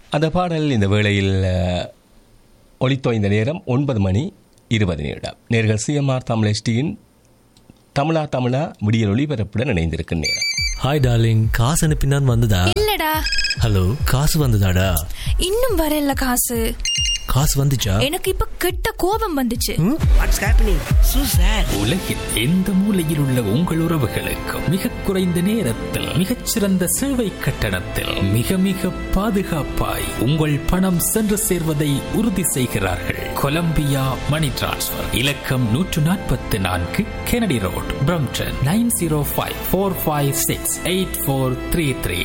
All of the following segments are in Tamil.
அந்த பாடல் இந்த வேளையில் அஹ், ஒலித்தோய்ந்த நேரம் ஒன்பது மணி இருபது நிமிடம் நேர்கள் சிஎம்ஆர் தமிழ் எஸ்டியின் தமிழா தமிழா விடியல் ஒளிபரப்புடன் இணைந்திருக்கும் நேரம் ஹாய் டார்லிங் காசு அனுப்பினான் வந்ததா இல்லடா ஹலோ காசு வந்ததாடா இன்னும் வரல காசு காசு வந்துச்சா எனக்கு இப்ப கெட்ட கோபம் வந்துச்சு வாட்ஸ் ஹேப்பனிங் சூ சார் உலகில் எந்த மூலையில் உள்ள உங்கள் உறவுகளுக்கும் மிக குறைந்த நேரத்தில் மிகச்சிறந்த சேவை கட்டணத்தில் மிக மிக பாதுகாப்பாய் உங்கள் பணம் சென்று சேர்வதை உறுதி செய்கிறார்கள் கொலம்பியா மணி டிரான்ஸ்ஃபர் இலக்கம் நூற்று நாற்பத்தி நான்கு Kennedy road Brampton nine zero five four five six eight four three three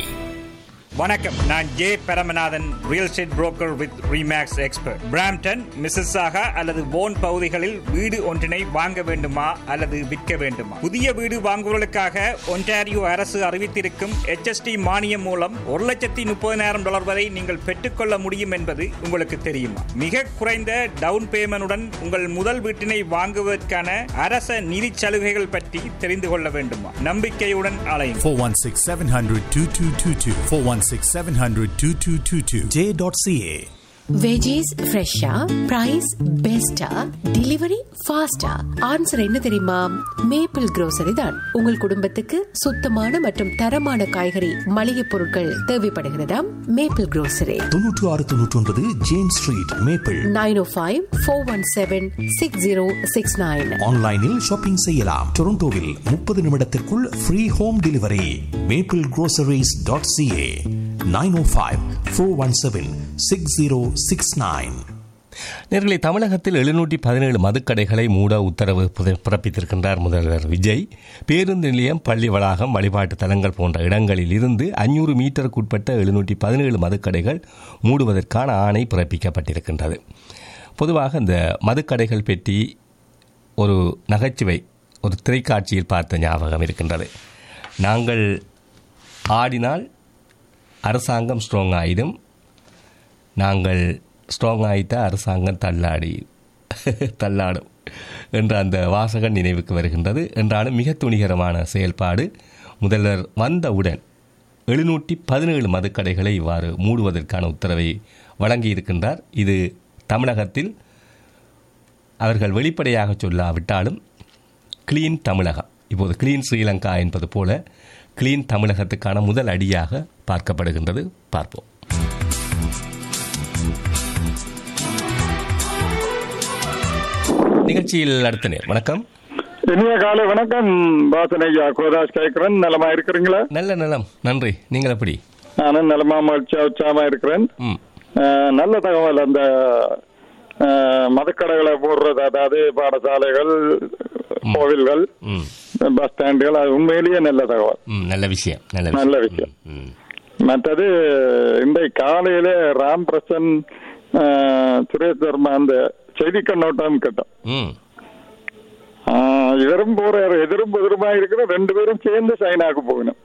வணக்கம் நான் J Paramanathan real estate broker with Remax expert Brampton Mississauga அல்லது போன் பகுதிகளில் வீடு ஒன்றினை வாங்க வேண்டுமா அல்லது விற்க வேண்டுமா புதிய வீடு வாங்குவதற்காக ஒன்டாரியோ அரசு அறிவித்திருக்கும் HST மானியம் மூலம் ஒரு லட்சத்தி முப்பதினாயிரம் டாலர் வரை நீங்கள் பெற்றுக்கொள்ள முடியும் என்பது உங்களுக்கு தெரியுமா மிக குறைந்த டவுன் பேமெண்டுடன் உங்கள் முதல் வீட்டினை வாங்குவதற்கான அரச நிதி சலுகைகள் பற்றி தெரிந்து கொள்ள வேண்டுமா நம்பிக்கையுடன் அலையும் 416 700 2222. 416 700 2222. J.ca. வெஜிஸ் ஃப்ரெஷ்ஷா பிரைஸ் பெஸ்டா டெலிவரி ஃபாஸ்டா ஆன்சர் என்ன தெரியுமா மேப்பிள் grocery தான் உங்கள் குடும்பத்துக்கு சுத்தமான மற்றும் தரமான காய்கறி மளிகை பொருட்கள் தேவைப்படுகிறதா மேப்பிள் grocery தொன்னூற்று ஆறு தொன்னூற்றி ஒன்பது James street Maple nine O five four one seven six zero six nine ஆன்லைனில் ஷாப்பிங் செய்யலாம் டொரண்டோவில் முப்பது நிமிடத்திற்குள் free home delivery Maple groceries.ca dot CA nine O five four one seven six zero six nine நேர்களை தமிழகத்தில் எழுநூற்றி பதினேழு மதுக்கடைகளை மூட உத்தரவு புத- பிறப்பித்திருக்கின்றார் முதல்வர் விஜய் பேருந்து நிலையம் பள்ளி வளாகம் வழிபாட்டு தலங்கள் போன்ற இடங்களில் இருந்து அஞ்சூறு மீட்டருக்குட்பட்ட எழுநூற்றி பதினேழு மதுக்கடைகள் மூடுவதற்கான ஆணை பிறப்பிக்கப்பட்டிருக்கின்றது பொதுவாக இந்த மதுக்கடைகள் பற்றி ஒரு நகைச்சுவை ஒரு திரைக்காட்சியில் பார்த்த ஞாபகம் இருக்கின்றது நாங்கள் ஆடினால் அரசாங்கம் ஸ்ட்ராங் ஆயிடும் நாங்கள் ஸ்ட்ராங் ஆயிட்ட அரசாங்கம் தள்ளாடி தள்ளாடும் என்ற அந்த வாசகம் நினைவுக்கு வருகின்றது என்றாலும் மிக துணிகரமான செயல்பாடு முதல்வர் வந்தவுடன் எழுநூற்றி பதினேழு மதுக்கடைகளை இவ்வாறு மூடுவதற்கான உத்தரவை வழங்கியிருக்கின்றார் இது தமிழகத்தில் அவர்கள் வெளிப்படையாக சொல்லாவிட்டாலும் கிளீன் தமிழகம் இப்போது கிளீன் ஸ்ரீலங்கா என்பது போல கிளீன் தமிழகத்துக்கான முதல் அடியாக பார்க்கப்படுகின்றது பார்ப்போம் நிகழ்ச்சியில் அடுத்த நேர் வணக்கம் இனிய காலை வணக்கம் வாசனையா கோதாஸ் கேட்கிறேன் நலமா இருக்கிறீங்களா நல்ல நலம் நன்றி நீங்கள் எப்படி நானும் நலமா மகிழ்ச்சியா உற்சாகமா இருக்கிறேன் ம் அஹ், நல்ல தகவல் அந்த அஹ், மதுக்கடைகளை போடுறது அதாவது பாடசாலைகள் கோவில்கள் ம் பஸ் ஸ்டாண்டுகள் அது உண்மையிலேயே நல்ல தகவல் ம் நல்ல விஷயம் நல்ல நல்ல விஷயம் விஷயம் ம் மற்றது இன்றைக்கு காலையில ராம் பிரசன் அஹ், சுரேஷ் தர்மா அந்த செய்தி கண்ணோட்டம் கேட்டோம் ம் ஆஹ் இவரும் போறாரு எதிரும் எதிருமா இருக்கிற ரெண்டு பேரும் சேர்ந்து சைனாக்கு போகணும்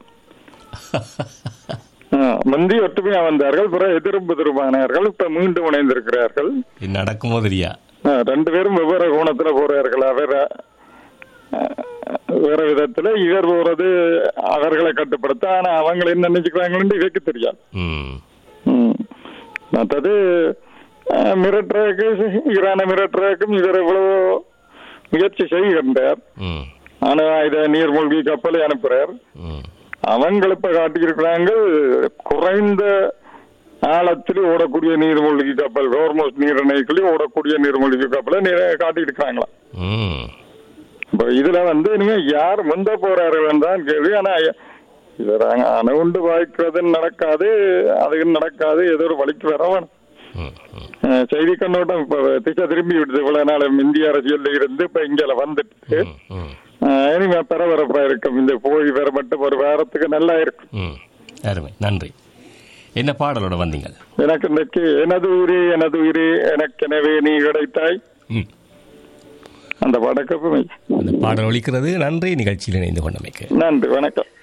ஆஹ் முந்தி ஒற்றுமையா வந்தார்கள் பிறகு எதிரும் எதிருமானார்கள் இப்ப மீண்டும் இணைந்திருக்கிறார்கள் இது நடக்குமோ தெரியா ஆஹ் ரெண்டு பேரும் வெவ்வேறு கோணத்துல போறார்கள் வேற ஆஹ் வேற விதத்துல இவர் போறது அவர்களை கட்டுப்படுத்த ஆனா அவங்க என்ன நினைச்சுக்கிறாங்கன்னு இவருக்கு தெரியாது ம் ம். மற்றது ஆஹ் மிரட்டுறதுக்கு ஈரான மிரட்டுறதுக்கும் இவர் எவ்வளவு முயற்சி செய்கின்றார் ம் ஆனா இத நீர்மூழ்கி கப்பலை அனுப்புறார் ம் அவங்க இப்ப காட்டியிருக்கிறாங்க குறைந்த ஆழத்தில் ஓடக்கூடிய நீர்மூழ்கி கப்பல் ஹோர்மோஸ் நீரிணைகளில் ஓடக்கூடிய நீர்மூழ்கி கப்பலை நீ- காட்டியிருக்கிறாங்களாம் ம் இப்ப இதுல வந்து நீங்க யார் முந்த போறார்கள் தான் கேள்வி ஆனா இவர் அங்க அணுகுண்டு வாய்க்கிறது நடக்காது அது நடக்காது ஏதோ ஒரு வழிக்கு வர வேணும் ம் ம் அஹ் செய்தி கண்ணோட்டம் இப்ப திசை திரும்பி விடுது இவ்வளவு நாள் இந்திய அரசியல்ல இருந்து இப்ப இங்க வந்துட்டு ம் ம் ஆஹ் இனிமே பரபரப்பா இருக்கும் இந்த போய் வர மட்டும் ஒரு வாரத்துக்கு நல்லா இருக்கும் ம் அருமை நன்றி என்ன பாடலோட வந்தீங்க எனக்கு இன்றைக்கு எனது உயிரே எனது உயிரே எனக்கெனவே நீ கிடைத்தாய் ம் அந்த படக்கப்புமே அந்த பாடல் ஒலிக்கிறது நன்றி நிகழ்ச்சியில் இணைந்து கொண்டமைக்கு நன்றி வணக்கம்